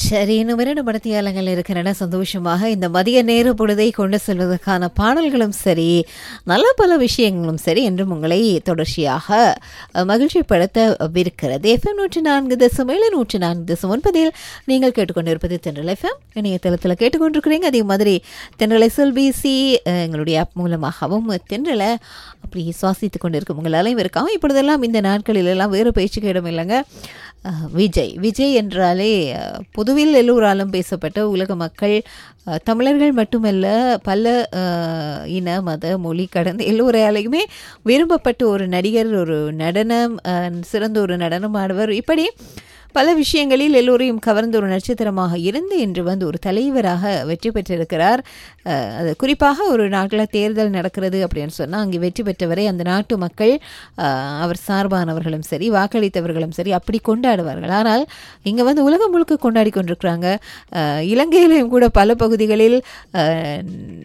சரி இன்னும் இரண்டு மடத்தியாலங்கள் இருக்கின்றன சந்தோஷமாக இந்த மதிய நேர பொழுதை கொண்டு செல்வதற்கான பாடல்களும் சரி நல்ல பல விஷயங்களும் சரி என்றும் உங்களை தொடர்ச்சியாக அஹ், மகிழ்ச்சிப்படுத்தவிருக்கிறது எஃப்எம் நூற்றி நான்கு தசம் ஏழு நூற்றி நான்கு தசம் ஒன்பதில் நீங்கள் கேட்டுக்கொண்டிருப்பது தென்றல் எஃப்எம் இணையதளத்தில் கேட்டுக்கொண்டிருக்கிறீங்க அதே மாதிரி தென்றல் எஸ்எல்பிசி எங்களுடைய ஆப் மூலமாகவும் தென்றலை அப்படி சுவாசித்து கொண்டிருக்கும் உங்கள் அனைவருக்காகவும் இப்பொழுதெல்லாம் இந்த நாட்களில் எல்லாம் வேறு பேச்சுக்கு இடம் இல்லைங்க அஹ், விஜய் விஜய் என்றாலே அஹ், பொதுவில் எல்லோராலும் பேசப்பட்ட உலக மக்கள் அஹ், தமிழர்கள் மட்டுமல்ல பல அஹ், இன மத மொழி கடந்த எல்லோராலையுமே விரும்பப்பட்ட ஒரு நடிகர் ஒரு நடனம் அஹ், சிறந்த ஒரு நடனம் ஆடுவர் இப்படி பல விஷயங்களில் எல்லோரையும் கவர்ந்த ஒரு நட்சத்திரமாக இருந்து இன்று வந்து ஒரு தலைவராக வெற்றி பெற்றிருக்கிறார் அஹ், அது குறிப்பாக ஒரு நாட்டில் தேர்தல் நடக்கிறது அப்படின்னு சொன்னால் அங்கே வெற்றி பெற்றவரை அந்த நாட்டு மக்கள் அஹ், அவர் சார்பானவர்களும் சரி வாக்களித்தவர்களும் சரி அப்படி கொண்டாடுவார்கள் ஆனால் இங்கே வந்து உலகம் முழுக்க கொண்டாடி கொண்டிருக்கிறாங்க அஹ், இலங்கையிலும் கூட பல பகுதிகளில் அஹ்,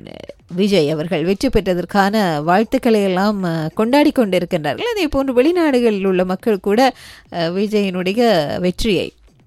விஜய் அவர்கள் வெற்றி பெற்றதற்கான வாழ்த்துக்களை எல்லாம் அஹ், கொண்டாடி கொண்டிருக்கின்றார்கள் அதே போன்று வெளிநாடுகளில் உள்ள மக்கள் கூட அஹ், விஜயினுடைய வெற்றியை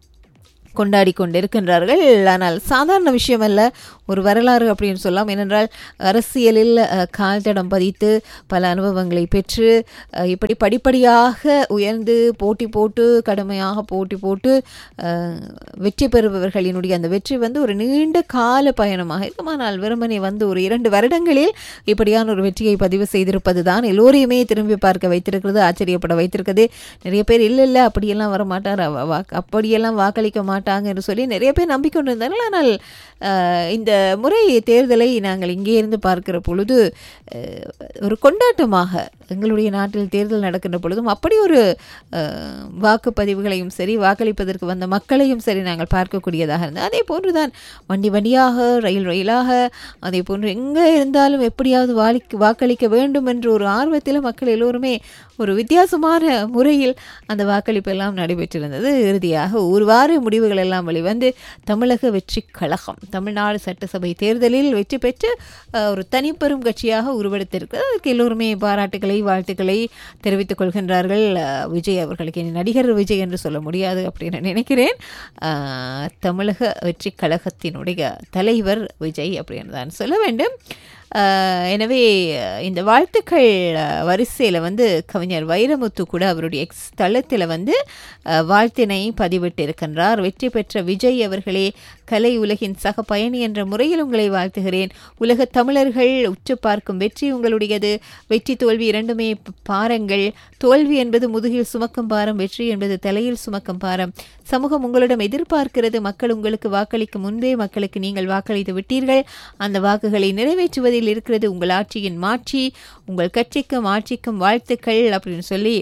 கொண்டாடி கொண்டிருக்கின்றார்கள் ஆனால் சாதாரண விஷயம் அல்ல ஒரு வரலாறு அப்படின்னு சொல்லலாம் ஏனென்றால் அரசியலில் அஹ், கால் தடம் பதித்து பல அனுபவங்களை பெற்று அஹ், இப்படி படிப்படியாக உயர்ந்து போட்டி போட்டு கடுமையாக போட்டி போட்டு அஹ், வெற்றி பெறுபவர்களினுடைய அந்த வெற்றி வந்து ஒரு நீண்ட கால பயணமாக இருக்கும் ஆனால் வெறுமனே வந்து ஒரு இரண்டு வருடங்களில் இப்படியான ஒரு வெற்றியை பதிவு செய்திருப்பது தான் எல்லோரையுமே திரும்பி பார்க்க வைத்திருக்கிறது ஆச்சரியப்பட வைத்திருக்கிறது நிறைய பேர் இல்லை இல்லை அப்படியெல்லாம் வர மாட்டார் அவ- வாக்கு- அப்படியெல்லாம் வாக்களிக்க மாட்டாங்க என்று சொல்லி நிறைய பேர் நம்பிக்கொண்டிருந்தார்கள் ஆனால் அஹ், இந்த முறை தேர்தலை நாங்கள் இங்கே இருந்து பார்க்கிற பொழுது அஹ், ஒரு கொண்டாட்டமாக எங்களுடைய நாட்டில் தேர்தல் நடக்கின்ற பொழுதும் அப்படி ஒரு அஹ், வாக்குப்பதிவுகளையும் சரி வாக்களிப்பதற்கு வந்த மக்களையும் சரி நாங்கள் பார்க்கக்கூடியதாக இருந்தது அதே போன்றுதான் வண்டி வண்டியாக ரயில் ரயிலாக அதே போன்று எங்கே இருந்தாலும் எப்படியாவது வாலிக்கு வாக்களிக்க வேண்டும் என்ற ஒரு ஆர்வத்தில் மக்கள் எல்லோருமே ஒரு வித்தியாசமான முறையில் அந்த வாக்களிப்பு எல்லாம் நடைபெற்றிருந்தது இறுதியாக ஒரு வார முடிவுகள் எல்லாம் வெளிவந்து தமிழக வெற்றி கழகம் தமிழ்நாடு சட்டசபை தேர்தலில் வெற்றி பெற்று அஹ், ஒரு தனிப்பெரும் கட்சியாக உருவெடுத்திருக்கிறது அதற்கு எல்லோருமே பாராட்டுகளை வாழ்த்துக்களை தெரிவித்துக் கொள்கின்றார்கள் அஹ், விஜய் அவர்களுக்கு இனி நடிகர் விஜய் என்று சொல்ல முடியாது அப்படின்னு நினைக்கிறேன் அஹ், தமிழக வெற்றி கழகத்தினுடைய தலைவர் விஜய் அப்படின்னு தான் சொல்ல வேண்டும் அஹ், எனவே அஹ், இந்த வாழ்த்துக்கள் வரிசையில் வந்து கவிஞர் வைரமுத்து கூட அவருடைய எக்ஸ் தளத்தில் வந்து அஹ், வாழ்த்தினை பதிவிட்டிருக்கின்றார் வெற்றி பெற்ற விஜய் அவர்களே கலை உலகின் சக பயணி என்ற முறையில் உங்களை வாழ்த்துகிறேன் உலக தமிழர்கள் உற்று பார்க்கும் வெற்றி உங்களுடையது வெற்றி தோல்வி இரண்டுமே ப- பாரங்கள் தோல்வி என்பது முதுகில் சுமக்கும் பாரம் வெற்றி என்பது தலையில் சுமக்கும் பாரம் சமூகம் உங்களிடம் எதிர்பார்க்கிறது மக்கள் உங்களுக்கு வாக்களிக்கும் முன்பே மக்களுக்கு நீங்கள் வாக்களித்து விட்டீர்கள் அந்த வாக்குகளை நிறைவேற்றுவதில் இருக்கிறது உங்கள் ஆட்சியின் மாட்சி உங்கள் கட்சிக்கும் ஆட்சிக்கும் வாழ்த்துக்கள் அப்படின்னு சொல்லி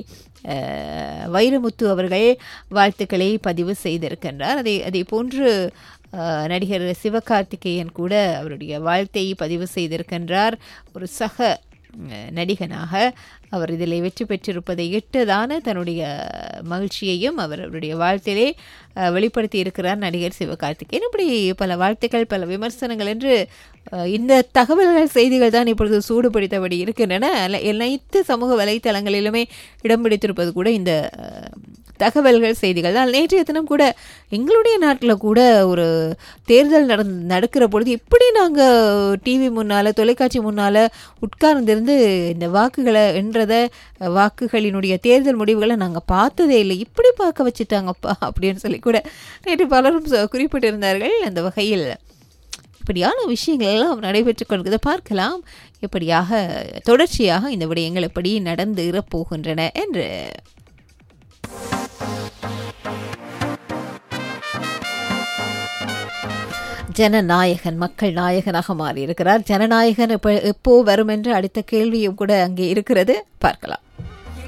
அஹ், வைரமுத்து அவர்கள் வாழ்த்துக்களை பதிவு செய்திருக்கின்றார் அதே அதே போன்று அஹ், நடிகர் சிவகார்த்திகேயன் கூட அவருடைய வாழ்த்தை பதிவு செய்திருக்கின்றார் ஒரு சக அஹ், நடிகனாக அவர் இதில் வெற்றி பெற்றிருப்பதை இட்டுதான தன்னுடைய மகிழ்ச்சியையும் அவர் அவருடைய வாழ்த்திலே அஹ், வெளிப்படுத்தி இருக்கிறார் நடிகர் சிவகார்த்திகேயன் இப்படி பல வாழ்த்துக்கள் பல விமர்சனங்கள் என்று அஹ், இந்த தகவல்கள் செய்திகள் தான் இப்பொழுது சூடுபிடித்தபடி இருக்கின்றன அல்ல- அனைத்து சமூக வலைத்தளங்களிலுமே இடம் பிடித்திருப்பது கூட இந்த அஹ், தகவல்கள் செய்திகள் தான் நேற்றைய தினம் கூட எங்களுடைய நாட்டில் கூட ஒரு தேர்தல் நடந் நடக்கிற பொழுது இப்படி நாங்கள் டிவி முன்னால் தொலைக்காட்சி முன்னால் உட்கார்ந்திருந்து இந்த வாக்குகளை என்றதை வாக்குகளினுடைய தேர்தல் முடிவுகளை நாங்கள் பார்த்ததே இல்லை இப்படி பார்க்க வச்சுட்டாங்கப்பா அப்படின்னு சொல்லி கூட நேற்று பலரும் சொ- குறிப்பிட்டிருந்தார்கள் அந்த வகையில் இப்படியான விஷயங்கள் எல்லாம் நடைபெற்று கொள்கிறத பார்க்கலாம் இப்படியாக தொடர்ச்சியாக இந்த விடயங்கள் எப்படி நடந்து போகின்றன என்று ஜனநாயகன் மக்கள் நாயகனாக மாறியிருக்கிறார் ஜனநாயகன் எப்போ எப்போ வரும் என்று அடுத்த கேள்வியும் கூட அங்கே இருக்கிறது பார்க்கலாம்